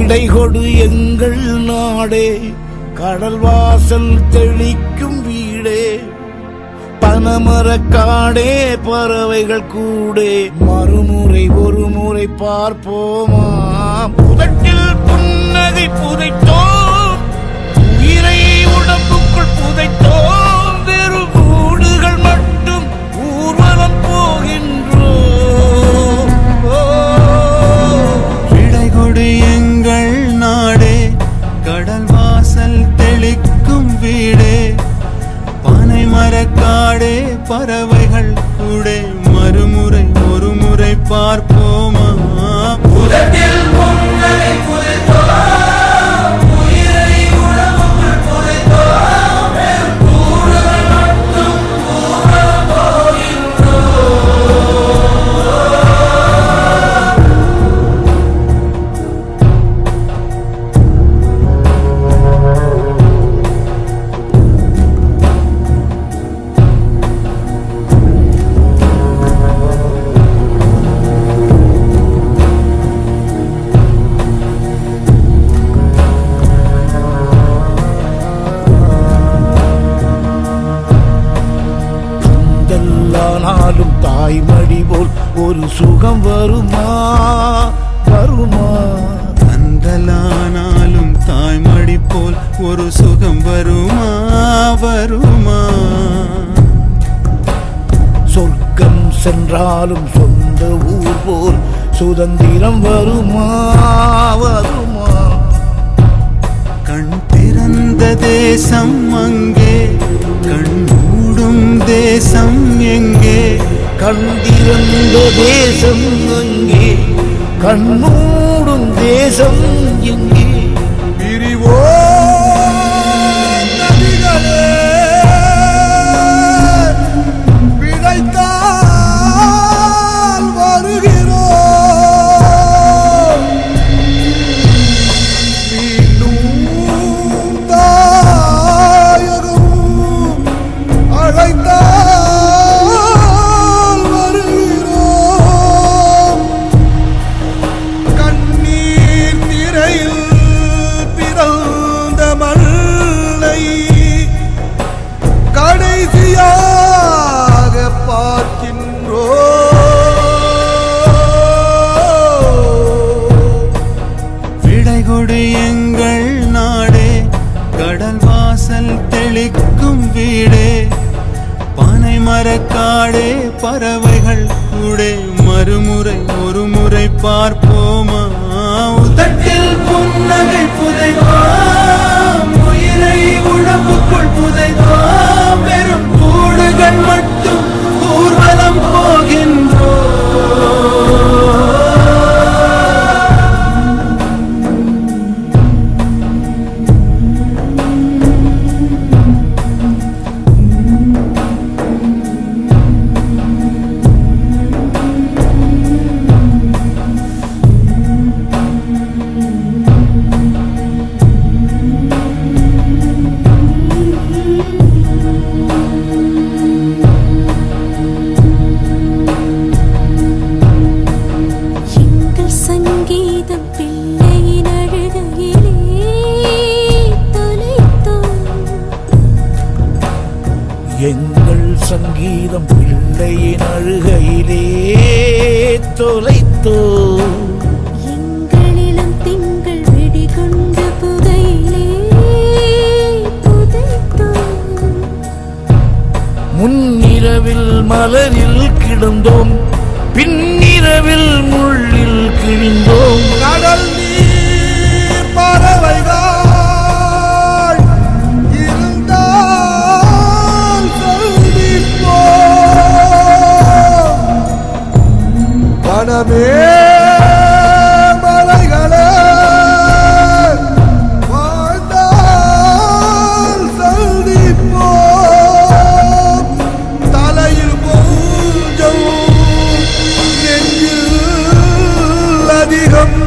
விடை கொடு எங்கள் நாடே கடல் வாசல் தெளிக்கும் வீடே பனமரக்காடே பறவைகள் கூடே மறுமுறை ஒரு முறை பார்ப்போமா புதட்டில் புன்னகை புதைத்தோம் உயிரை உடம்புக்குள் புதைத்தோம் வெறும் கூடுகள் மட்டும் ஊர்வலம் போகின்றோம் ஓ விடை கொடு எங்கள் நாடே கடல் வாசல் தெளிக்கும் வீடே பனை மரக்காடே பறவைகள் கூட மறுமுறை ஒரு முறை பார்ப்போமா இதெல்லானாலும் தாய்மடி போல் ஒரு சுகம் வருமா வருமா அந்தலானாலும் தாய்மடி போல் ஒரு சுகம் வருமா வருமா சொர்க்கம் சென்றாலும் சொந்த ஊர் போல் சுதந்திரம் வருமா வருமா கண் திறந்த தேசம் அங்கே கண் மூடும் தேசம் எங்கே கண்டிருந்த தேசம் அங்கே கண்மூடும் தேசம் எங்கே பிரிவோ நதிகளே விடைத்தால் வருகிறோம் மீண்டும் தாயகம் அழைத்தால் வருகிறோம் கண்ணீர் திரையில் பிறந்த மல்லை கடைசியாக பார்க்கின்றோம் விடை கொடு எங்கள் நாடே கடல் வாசல் தெளிக்கும் வீடே பனை மரக்காடே பறவைகள் கூட மறுமுறை ஒரு முறை பார்ப்போமா உதட்டில் புன்னகை புதைவாம் உயிரை உடம்புக்குள் புதைவாம் வெறும் கூடுகள் மட்டும் ஊர்வலம் போகின்றோம் எங்கள் சங்கீதம் பிள்ளையின் அழுகையிலே தொலைத்தோம் எங்கள் சங்கீதம் பிள்ளையின் அழுகையிலே தொலைத்தோ எங்களிலும் திங்கள் வெடிகொண்ட புகையிலே புதைத்தோம் முன்னிரவில் மலரில் கிடந்தோம் பின்னிரவில் முள்ளில் கிழிந்தோம் கடல் நீர் பறவைகள் இருந்தால் சந்திப்போம் வனமே மலைகளே வாழ்ந்தால் சந்திப்போம் தலையில் கொஞ்சம் நெஞ்சில் அதிகம்